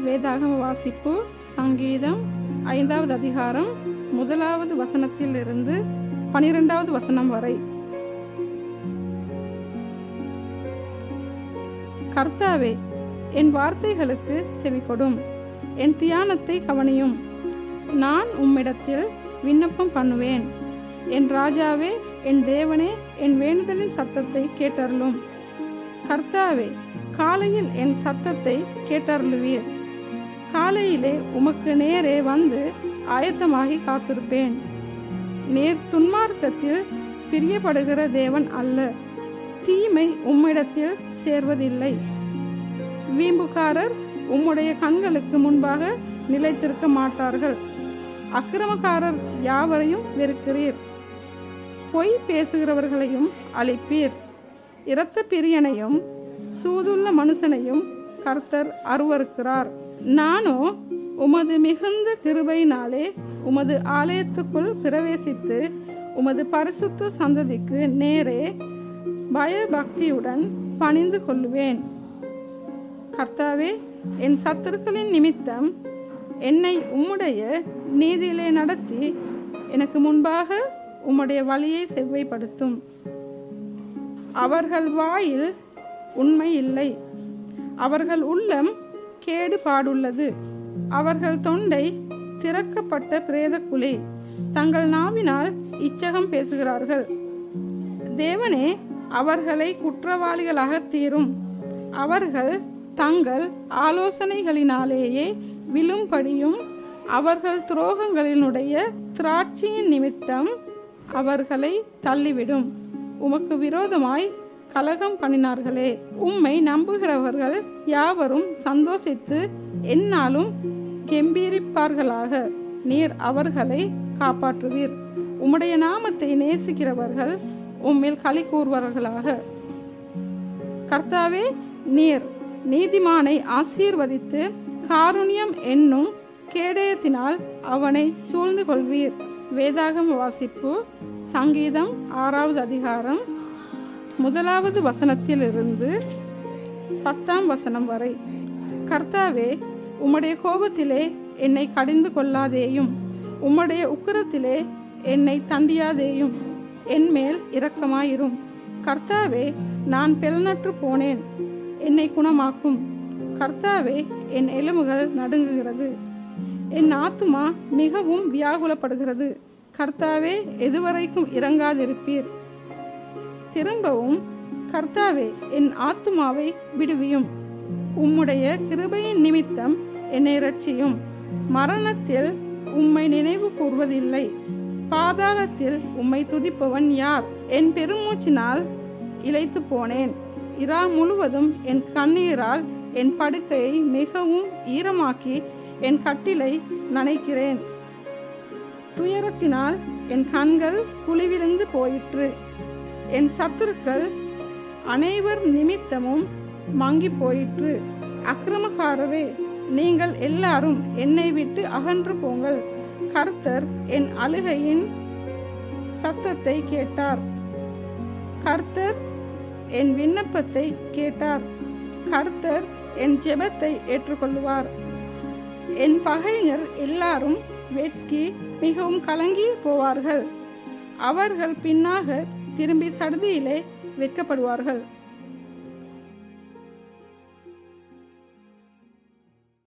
வேதாகம வாசிப்பு சங்கீதம் ஐந்தாவது அதிகாரம் முதலாவது வசனத்திலிருந்து பனிரெண்டாவது வசனம் வரை கர்த்தாவே என் வார்த்தைகளுக்கு செவிகொடும் என் தியானத்தை கவனியும் நான் உம்மிடத்தில் விண்ணப்பம் பண்ணுவேன் என் ராஜாவே என் தேவனே என் வேண்டுதலின் சத்தத்தை கேட்டருளும் கர்த்தாவே காலையில் என் சத்தத்தை கேட்டருளுவீர் காலையிலே உமக்கு நேரே வந்து ஆயத்தமாகி காத்திருப்பேன் நேர் துன்மார்க்கத்தில் பிரியப்படுகிற தேவன் அல்ல தீமை உம்மிடத்தில் சேர்வதில்லை வீம்புக்காரர் உம்முடைய கண்களுக்கு முன்பாக நிலைத்திருக்க மாட்டார்கள் அக்கிரமக்காரர் யாவரையும் வெறுக்கிறீர் பொய் பேசுகிறவர்களையும் அழிப்பீர் இரத்த பிரியனையும் சூதுள்ள மனுஷனையும் கர்த்தர் அருவருக்கிறார் நானோ உமது மிகுந்த கிருபையினாலே உமது ஆலயத்துக்குள் பிரவேசித்து உமது பரிசுத்த சந்ததிக்கு நேரே பயபக்தியுடன் பணிந்து கொள்ளுவேன் கர்த்தாவே என் சத்துருக்களின் நிமித்தம் என்னை உம்முடைய நீதியிலே நடத்தி எனக்கு முன்பாக உம்முடைய வழியை செவ்வைப்படுத்தும் அவர்கள் வாயில் உண்மை இல்லை அவர்கள் உள்ளம் கேடு பாடுள்ளது அவர்கள் தொண்டை திறக்கப்பட்ட பிரேத குழி தங்கள் நாவினால் இச்சகம் பேசுகிறார்கள் தேவனே அவர்களை குற்றவாளிகளாக தீரும் அவர்கள் தங்கள் ஆலோசனைகளினாலேயே விழும்படியும் அவர்கள் துரோகங்களினுடைய திராட்சையின் நிமித்தம் அவர்களை தள்ளிவிடும் உமக்கு விரோதமாய் கலகம் பண்ணினார்களே உம்மை நம்புகிறவர்கள் யாவரும் சந்தோஷித்து எந்நாளும் கெம்பீரிப்பார்களாக நீர் அவர்களை காப்பாற்றுவீர் உம்முடைய நாமத்தை நேசிக்கிறவர்கள் உம்மில் களி கூறுவார்களாக கர்த்தாவே நீர் நீதிமானை ஆசீர்வதித்து காருண்யம் என்னும் கேடயத்தினால் அவனை சூழ்ந்து கொள்வீர் வேதாகம் வாசிப்பு சங்கீதம் ஆறாவது அதிகாரம் முதலாவது வசனத்திலிருந்து பத்தாம் வசனம் வரை கர்த்தாவே உம்முடைய கோபத்திலே என்னை கடிந்து கொள்ளாதேயும் உம்முடைய உக்கிரத்திலே என்னை தண்டியாதேயும் என் மேல் இரக்கமாயிரும் கர்த்தாவே நான் பெலனற்று போனேன் என்னை குணமாக்கும் கர்த்தாவே என் எலும்புகள் நடுங்குகிறது என் ஆத்துமா மிகவும் வியாகுலப்படுகிறது கர்த்தாவே எதுவரைக்கும் இறங்காதிருப்பீர் திரும்பவும் கர்த்தாவே என் ஆத்துமாவை விடுவியும் உம்முடைய கிருபையின் நிமித்தம் என்னை ரட்சியும் மரணத்தில் உம்மை நினைவு கூர்வதில்லை பாதாளத்தில் உம்மை துதிப்பவன் யார் என் பெருமூச்சினால் இழைத்து போனேன் இரா முழுவதும் என் கண்ணீரால் என் படுக்கையை மிகவும் ஈரமாக்கி என் கட்டிலை நனைக்கிறேன் துயரத்தினால் என் கண்கள் குழிவிழுந்து போயிற்று என் சத்துருக்கள் அனைவர் நிமித்தமும் மங்கி போயிற்று அக்கிரமக்காரரே நீங்கள் எல்லாரும் என்னை விட்டு அகன்று போங்கள் கர்த்தர் என் அழுகையின் சத்தத்தை கேட்டார் கர்த்தர் என் விண்ணப்பத்தை கேட்டார் கர்த்தர் என் ஜெபத்தை ஏற்றுக்கொள்வார் என் பகைஞர் எல்லாரும் வெட்கி மிகவும் கலங்கி போவார்கள் அவர்கள் பின்னாக திரும்பி சடுதியிலே வெட்கப்படுவார்கள்